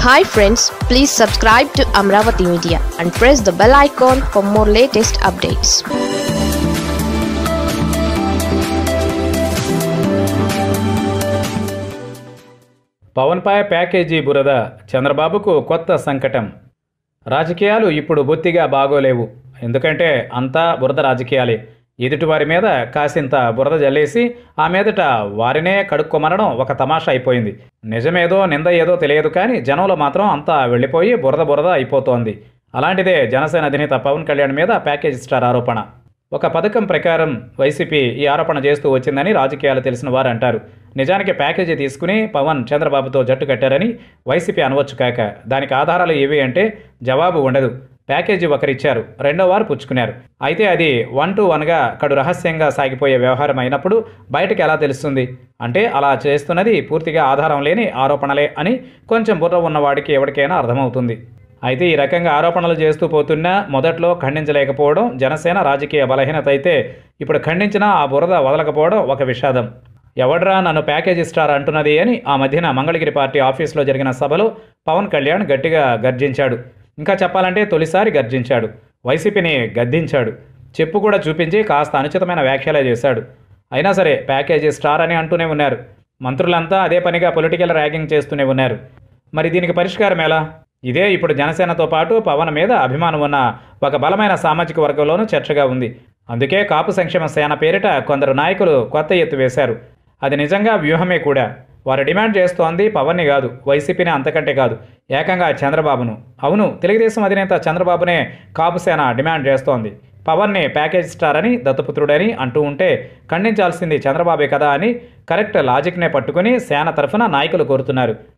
hi friends please subscribe to Amaravati media and press the bell icon for more latest updates పవన్పై package బురద చంద్రబాబుకు కొత్త సంకటం రాజకీయాలు ఇప్పుడు బొత్తిగా బాగోలేవు ఎందుకంటే అంతా బురద రాజకీయాలే ఎదుటివారి మీద కాసింత బురద జల్లేసి ఆ మీదట వారినే కడుక్కొమనడం ఒక తమాషా అయిపోయింది నిజమేదో నింద ఏదో తెలియదు కానీ జనంలో మాత్రం అంతా వెళ్ళిపోయి బురద బురద అయిపోతోంది అలాంటిదే జనసేన అధినేత పవన్ కళ్యాణ్ మీద ప్యాకేజ్ స్టార్ ఆరోపణ ఒక పథకం ప్రకారం వైసీపీ ఈ ఆరోపణ చేస్తూ వచ్చిందని రాజకీయాలు తెలిసిన వారు అంటారు నిజానికి ప్యాకేజీ తీసుకుని పవన్ చంద్రబాబుతో జట్టు కట్టారని వైసీపీ అనవచ్చు కాక దానికి ఆధారాలు ఏవి అంటే జవాబు ఉండదు ప్యాకేజీ ఒకరిచ్చారు రెండో వారు పుచ్చుకున్నారు అయితే అది వన్ టు వన్గా కడు రహస్యంగా సాగిపోయే వ్యవహారం అయినప్పుడు బయటకు ఎలా తెలుస్తుంది అంటే అలా చేస్తున్నది పూర్తిగా ఆధారం లేని ఆరోపణలే అని కొంచెం బుర్ర ఉన్నవాడికి ఎవరికైనా అర్థమవుతుంది అయితే ఈ రకంగా ఆరోపణలు చేస్తూ పోతున్నా మొదట్లో ఖండించలేకపోవడం జనసేన రాజకీయ బలహీనత అయితే ఇప్పుడు ఖండించినా ఆ బురద వదలకపోవడం ఒక విషాదం ఎవడ్రా నన్ను ప్యాకేజ్ స్టార్ అంటున్నది అని ఆ మధ్యన మంగళగిరి పార్టీ ఆఫీసులో జరిగిన సభలో పవన్ కళ్యాణ్ గట్టిగా గర్జించాడు ఇంకా చెప్పాలంటే తొలిసారి గర్జించాడు వైసీపీని గద్దించాడు చెప్పు కూడా చూపించి కాస్త అనుచితమైన వ్యాఖ్యలే చేశాడు అయినా సరే ప్యాకేజీ స్టార్ అని అంటూనే ఉన్నారు మంత్రులంతా అదే పనిగా పొలిటికల్ ర్యాగింగ్ చేస్తూనే ఉన్నారు మరి దీనికి పరిష్కారం ఎలా ఇదే ఇప్పుడు జనసేనతో పాటు పవన్ మీద అభిమానం ఉన్న ఒక బలమైన సామాజిక వర్గంలోనూ చర్చగా ఉంది అందుకే కాపు సంక్షేమ సేన పేరిట కొందరు నాయకులు కొత్త ఎత్తు వేశారు అది నిజంగా వ్యూహమే కూడా వారు డిమాండ్ చేస్తోంది పవన్ని కాదు వైసీపీని అంతకంటే కాదు ఏకంగా చంద్రబాబును అవును తెలుగుదేశం అధినేత చంద్రబాబునే కాపు సేన డిమాండ్ చేస్తోంది పవన్ని ప్యాకేజ్ స్టార్ అని దత్తపుత్రుడని అంటూ ఉంటే ఖండించాల్సింది చంద్రబాబే కదా అని కరెక్ట్ లాజిక్నే పట్టుకుని సేన తరఫున నాయకులు కోరుతున్నారు